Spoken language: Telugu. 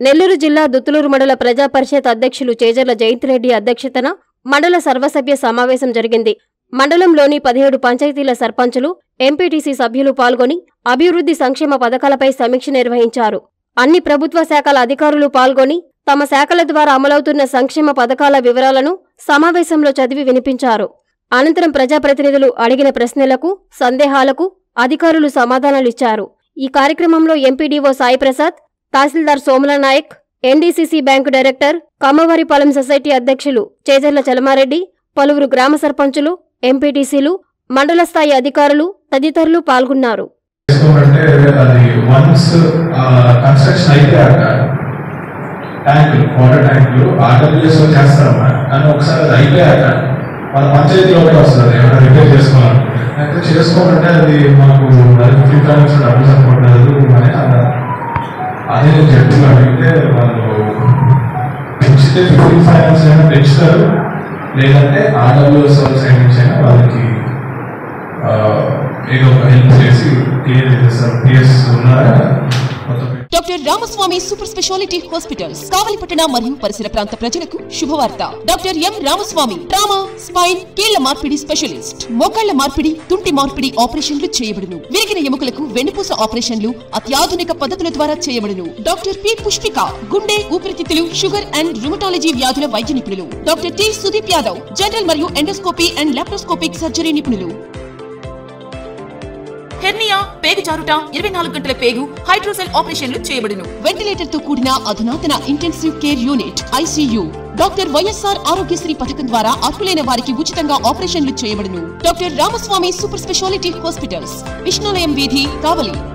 నెల్లూరు జిల్లా దుత్తులూరు మండల ప్రజా పరిషత్ అధ్యక్షులు చేజర్ల జయంతిరెడ్డి అధ్యక్షతన మండల సర్వసభ్య సమావేశం జరిగింది మండలంలోని పదిహేడు పంచాయతీల సర్పంచులు ఎంపీటీసీ సభ్యులు పాల్గొని అభివృద్ధి సంక్షేమ పథకాలపై సమీక్ష నిర్వహించారు అన్ని ప్రభుత్వ శాఖల అధికారులు పాల్గొని తమ శాఖల ద్వారా అమలవుతున్న సంక్షేమ పథకాల వివరాలను సమావేశంలో చదివి వినిపించారు అనంతరం ప్రజాప్రతినిధులు అడిగిన ప్రశ్నలకు సందేహాలకు అధికారులు సమాధానాలిచ్చారు ఈ కార్యక్రమంలో ఎంపీడీఓ సాయిప్రసాద్ తహసీల్దార్ Somala Nayak NDCC bank director Kammavaripalem society అధ్యక్షులు చేజర్ల చలమారెడ్డి పలువురు గ్రామ సర్పంచులు ఎంపీటీసీలు మండల స్థాయి అధికారులు తదితరులు పాల్గొన్నారు చేసుకోవాలంటే అది వన్స్ కన్స్ట్రక్షన్ అయిపోయాక ట్యాంకులు వాటర్ ట్యాంకులు ఆర్డబ్ల్యూఎస్ లో చేస్తారమ్మా కానీ ఒకసారి అది అయిపోయాక మన పంచాయతీలోకి వస్తుంది ఏమైనా రిపేర్ చేసుకోవాలి అయితే చేసుకోవాలంటే అది మనకు అది ఫిఫ్టీన్ ఫైనాన్స్ డబ్బులు సరిపడలేదు అని అన్నారు అదే నేను చెప్పి అడిగితే వాళ్ళు పెంచితే ఫిఫ్టీన్ ఫైనాన్స్ అయినా పెంచుతారు లేదంటే ఆర్డబ్ల్యూఎస్ వాళ్ళ సైడ్ నుంచి అయినా వాళ్ళకి ఆ, ఏదో ఒక హెల్ప్ చేసి క్లియర్ చేస్తారు పిఎస్ ఉన్నారా మొత్తం doctor Ramaswamy super speciality hospitals కావలిపట్టణ మరియు పరిసర ప్రాంత ప్రజలకు శుభవార్త doctor M Ramaswamy trauma spine కీళ్ల మార్పిడి స్పెషలిస్ట్ మోకాళ్ల మార్పిడి తుంటి మార్పిడి ఆపరేషన్లు చేయబడును విరిగిన ఎముకలకు వెన్నుపూస ఆపరేషన్లు అత్యాధునిక పద్ధతుల ద్వారా చేయబడును డాక్టర్ పి పుష్పిక గుండె ఊపిరితిత్తులు షుగర్ అండ్ రుమటాలజీ వ్యాధుల వైద్య నిపుణులు doctor T Sudeep Yadav general మరియు ఎండోస్కోపీ అండ్ లాప్రోస్కోపిక్ సర్జరీ నిపుణులు హెర్నియా పేగు జారుట ఇరవై నాలుగు గంటల పేగు హైడ్రోసెల్ ఆపరేషన్లు చేయబడును వెంటిలేటర్ తో కూడిన అధునాతన intensive care unit ICU doctor YSR Aarogyasri పథకం ద్వారా అర్హులైన వారికి ఉచితంగా ఆపరేషన్లు చేయబడును doctor Ramaswamy super speciality hospitals Vishnulayam వీధి కావలి